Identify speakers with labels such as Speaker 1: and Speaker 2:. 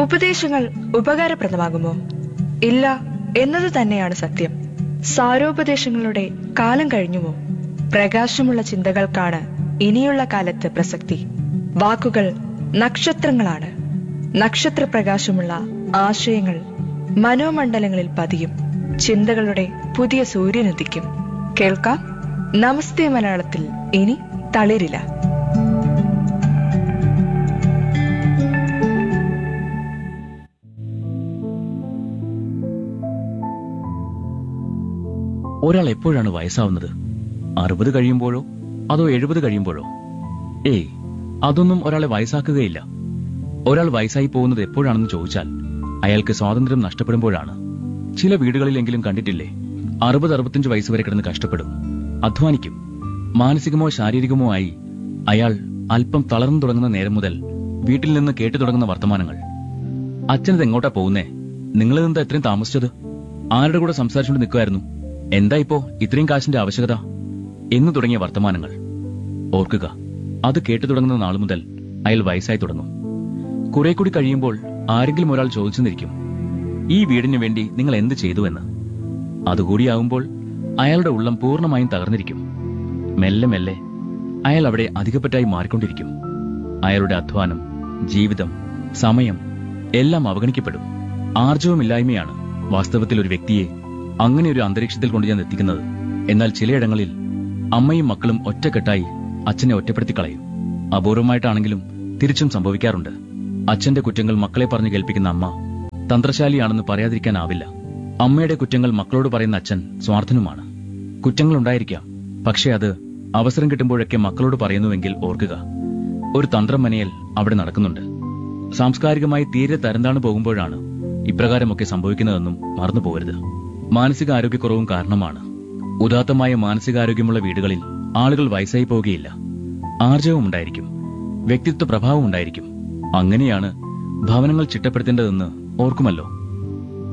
Speaker 1: ഉപദേശങ്ങൾ ഉപകാരപ്രദമാകുമോ ഇല്ല എന്നത് തന്നെയാണ് സത്യം സാരോപദേശങ്ങളുടെ കാലം കഴിഞ്ഞുമോ പ്രകാശമുള്ള ചിന്തകൾക്കാണ് ഇനിയുള്ള കാലത്ത് പ്രസക്തി വാക്കുകൾ നക്ഷത്രങ്ങളാണ് നക്ഷത്രപ്രകാശമുള്ള ആശയങ്ങൾ മനോമണ്ഡലങ്ങളിൽ പതിയും ചിന്തകളുടെ പുതിയ സൂര്യനുദിക്കും കേൾക്കാം നമസ്തേ മലയാളത്തിൽ ഇനി തളിരില്ല
Speaker 2: ഒരാൾ എപ്പോഴാണ് വയസ്സാവുന്നത് അറുപത് കഴിയുമ്പോഴോ അതോ എഴുപത് കഴിയുമ്പോഴോ ഏയ് അതൊന്നും ഒരാളെ വയസ്സാക്കുകയില്ല ഒരാൾ വയസ്സായി പോകുന്നത് എപ്പോഴാണെന്ന് ചോദിച്ചാൽ അയാൾക്ക് സ്വാതന്ത്ര്യം നഷ്ടപ്പെടുമ്പോഴാണ് ചില വീടുകളിലെങ്കിലും കണ്ടിട്ടില്ലേ അറുപത് അറുപത്തിയഞ്ച് വയസ്സ് വരെ കിടന്ന് കഷ്ടപ്പെടും അധ്വാനിക്കും മാനസികമോ ശാരീരികമോ ആയി അയാൾ അല്പം തളർന്നു തുടങ്ങുന്ന നേരം മുതൽ വീട്ടിൽ നിന്ന് കേട്ടു തുടങ്ങുന്ന വർത്തമാനങ്ങൾ അച്ഛനത് എങ്ങോട്ടാ പോകുന്നേ നിങ്ങളിതെന്താ എത്രയും താമസിച്ചത് ആരുടെ കൂടെ സംസാരിച്ചുകൊണ്ട് നിൽക്കുമായിരുന്നു എന്താ ഇപ്പോ ഇത്രയും കാശിന്റെ ആവശ്യകത എന്നു തുടങ്ങിയ വർത്തമാനങ്ങൾ ഓർക്കുക അത് കേട്ടു തുടങ്ങുന്ന നാളു മുതൽ അയാൾ വയസ്സായി തുടങ്ങും കുറെ കൂടി കഴിയുമ്പോൾ ആരെങ്കിലും ഒരാൾ ചോദിച്ചെന്നിരിക്കും ഈ വീടിനു വേണ്ടി നിങ്ങൾ എന്ത് ചെയ്തുവെന്ന് അതുകൂടിയാവുമ്പോൾ അയാളുടെ ഉള്ളം പൂർണ്ണമായും തകർന്നിരിക്കും മെല്ലെ മെല്ലെ അയാൾ അവിടെ അധികപ്പറ്റായി മാറിക്കൊണ്ടിരിക്കും അയാളുടെ അധ്വാനം ജീവിതം സമയം എല്ലാം അവഗണിക്കപ്പെടും ആർജവമില്ലായ്മയാണ് വാസ്തവത്തിൽ ഒരു വ്യക്തിയെ അങ്ങനെ ഒരു അന്തരീക്ഷത്തിൽ കൊണ്ട് ഞാൻ എത്തിക്കുന്നത് എന്നാൽ ചിലയിടങ്ങളിൽ അമ്മയും മക്കളും ഒറ്റക്കെട്ടായി അച്ഛനെ ഒറ്റപ്പെടുത്തി കളയും അപൂർവമായിട്ടാണെങ്കിലും തിരിച്ചും സംഭവിക്കാറുണ്ട് അച്ഛന്റെ കുറ്റങ്ങൾ മക്കളെ പറഞ്ഞു കേൾപ്പിക്കുന്ന അമ്മ തന്ത്രശാലിയാണെന്ന് പറയാതിരിക്കാനാവില്ല അമ്മയുടെ കുറ്റങ്ങൾ മക്കളോട് പറയുന്ന അച്ഛൻ സ്വാർത്ഥനുമാണ് കുറ്റങ്ങൾ ഉണ്ടായിരിക്കാം പക്ഷേ അത് അവസരം കിട്ടുമ്പോഴൊക്കെ മക്കളോട് പറയുന്നുവെങ്കിൽ ഓർക്കുക ഒരു തന്ത്രം മനയൽ അവിടെ നടക്കുന്നുണ്ട് സാംസ്കാരികമായി തീരെ തരംതാണു പോകുമ്പോഴാണ് ഇപ്രകാരമൊക്കെ സംഭവിക്കുന്നതെന്നും മറന്നു പോകരുത് മാനസിക ആരോഗ്യക്കുറവും കാരണമാണ് ഉദാത്തമായ മാനസികാരോഗ്യമുള്ള വീടുകളിൽ ആളുകൾ വയസ്സായി പോവുകയില്ല ആർജവം ഉണ്ടായിരിക്കും വ്യക്തിത്വ പ്രഭാവം ഉണ്ടായിരിക്കും അങ്ങനെയാണ് ഭവനങ്ങൾ ചിട്ടപ്പെടുത്തേണ്ടതെന്ന് ഓർക്കുമല്ലോ